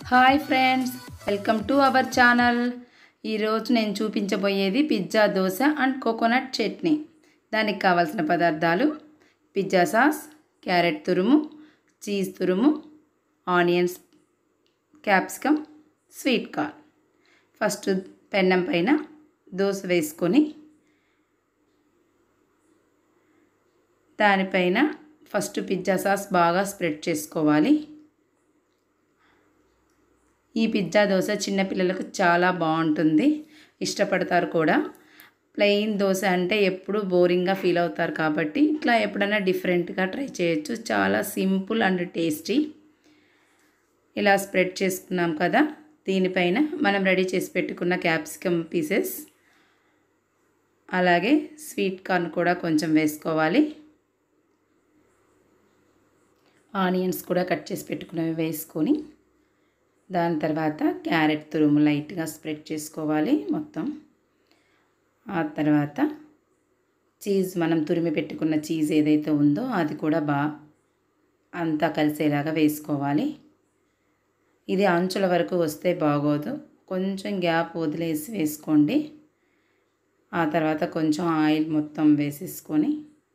hi friends welcome to our channel ఈరోజు నేను చూపించబోయేది pizza dosa and coconut chutney దానికి కావాల్సిన పదార్థాలు పిజ్జా సాస్ క్యారెట్ తురుము చీజ్ తురుము onions capsicum sweet corn first పెన్నం పైన దోశ వేసుకొని దానిపైన ఫస్ట్ పిజ్జా సాస్ బాగా స్ప్రెడ్ చేసుకోవాలి ఈ పిజ్జా దోశ చిన్నపిల్లలకు చాలా బాగుంటుంది ఇష్టపడతారు కూడా ప్లెయిన్ దోశ అంటే ఎప్పుడు బోరింగ్గా ఫీల్ అవుతారు కాబట్టి ఇట్లా ఎప్పుడైనా డిఫరెంట్గా ట్రై చేయొచ్చు చాలా సింపుల్ అండ్ టేస్టీ ఇలా స్ప్రెడ్ చేసుకున్నాం కదా దీనిపైన మనం రెడీ చేసి పెట్టుకున్న క్యాప్సికమ్ పీసెస్ అలాగే స్వీట్ కార్న్ కూడా కొంచెం వేసుకోవాలి ఆనియన్స్ కూడా కట్ చేసి పెట్టుకున్నవి వేసుకొని దాని తర్వాత క్యారెట్ తురుము లైట్గా స్ప్రెడ్ చేసుకోవాలి మొత్తం ఆ తర్వాత చీజ్ మనం తురిమి పెట్టుకున్న చీజ్ ఏదైతే ఉందో అది కూడా బా అంతా కలిసేలాగా వేసుకోవాలి ఇది అంచుల వరకు వస్తే బాగోదు కొంచెం గ్యాప్ వదిలేసి వేసుకోండి ఆ తర్వాత కొంచెం ఆయిల్ మొత్తం వేసేసుకొని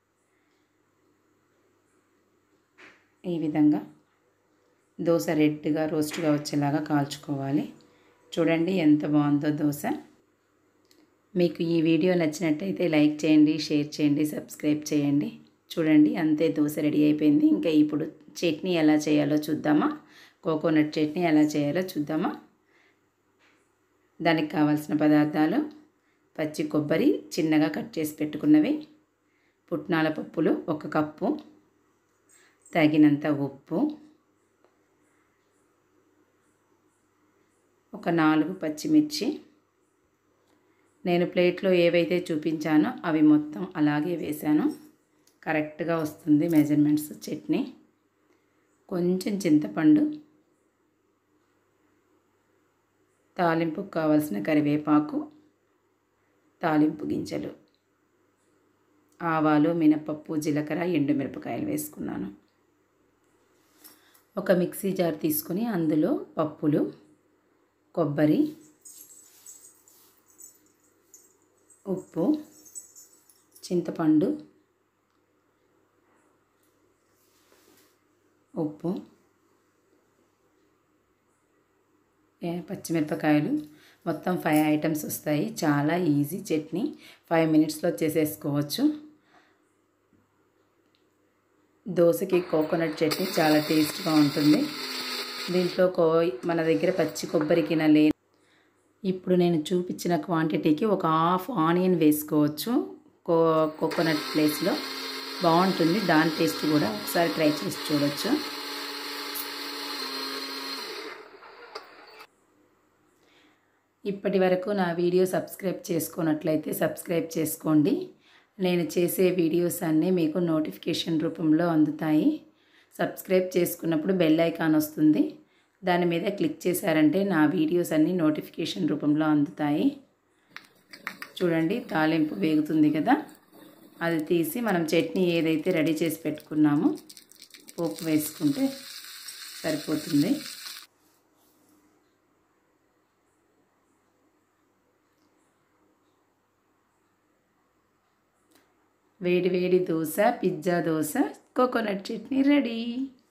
ఈ విధంగా దోశ రెడ్గా రోస్ట్గా వచ్చేలాగా కాల్చుకోవాలి చూడండి ఎంత బాగుందో దోశ మీకు ఈ వీడియో నచ్చినట్టయితే లైక్ చేయండి షేర్ చేయండి సబ్స్క్రైబ్ చేయండి చూడండి అంతే దోశ రెడీ అయిపోయింది ఇంకా ఇప్పుడు చట్నీ ఎలా చేయాలో చూద్దామా కోకోనట్ చట్నీ ఎలా చేయాలో చూద్దామా దానికి కావాల్సిన పదార్థాలు పచ్చి కొబ్బరి చిన్నగా కట్ చేసి పెట్టుకున్నవి పుట్నాల పప్పులు ఒక కప్పు తగినంత ఉప్పు ఒక నాలుగు పచ్చిమిర్చి నేను ప్లేట్లో ఏవైతే చూపించానో అవి మొత్తం అలాగే వేశాను కరెక్ట్గా వస్తుంది మెజర్మెంట్స్ చట్నీ కొంచెం చింతపండు తాలింపుకు కావాల్సిన కరివేపాకు తాలింపు గింజలు ఆవాలు మినపప్పు జీలకర్ర ఎండుమిరపకాయలు వేసుకున్నాను ఒక మిక్సీ జార్ తీసుకుని అందులో పప్పులు కొబ్బరి ఉప్పు చింతపండు ఉప్పు పచ్చిమిరపకాయలు మొత్తం ఫైవ్ ఐటమ్స్ వస్తాయి చాలా ఈజీ చట్నీ ఫైవ్ మినిట్స్లో చేసేసుకోవచ్చు దోశకి కోకోనట్ చట్నీ చాలా టేస్ట్గా ఉంటుంది దీంట్లో కో మన దగ్గర పచ్చి కొబ్బరికి లే ఇప్పుడు నేను చూపించిన క్వాంటిటీకి ఒక హాఫ్ ఆనియన్ వేసుకోవచ్చు కో కోకోనట్ ప్లేస్లో బాగుంటుంది దాని టేస్ట్ కూడా ఒకసారి ట్రై చేసి చూడొచ్చు ఇప్పటి వరకు నా వీడియో సబ్స్క్రైబ్ చేసుకున్నట్లయితే సబ్స్క్రైబ్ చేసుకోండి నేను చేసే వీడియోస్ అన్నీ మీకు నోటిఫికేషన్ రూపంలో అందుతాయి సబ్స్క్రైబ్ చేసుకున్నప్పుడు బెల్ ఐకాన్ వస్తుంది దాని మీద క్లిక్ చేశారంటే నా వీడియోస్ అన్నీ నోటిఫికేషన్ రూపంలో అందుతాయి చూడండి తాలింపు వేగుతుంది కదా అది తీసి మనం చట్నీ ఏదైతే రెడీ చేసి పెట్టుకున్నామో పోపు వేసుకుంటే సరిపోతుంది వేడి వేడి dosa pizza dosa coconut chutney ready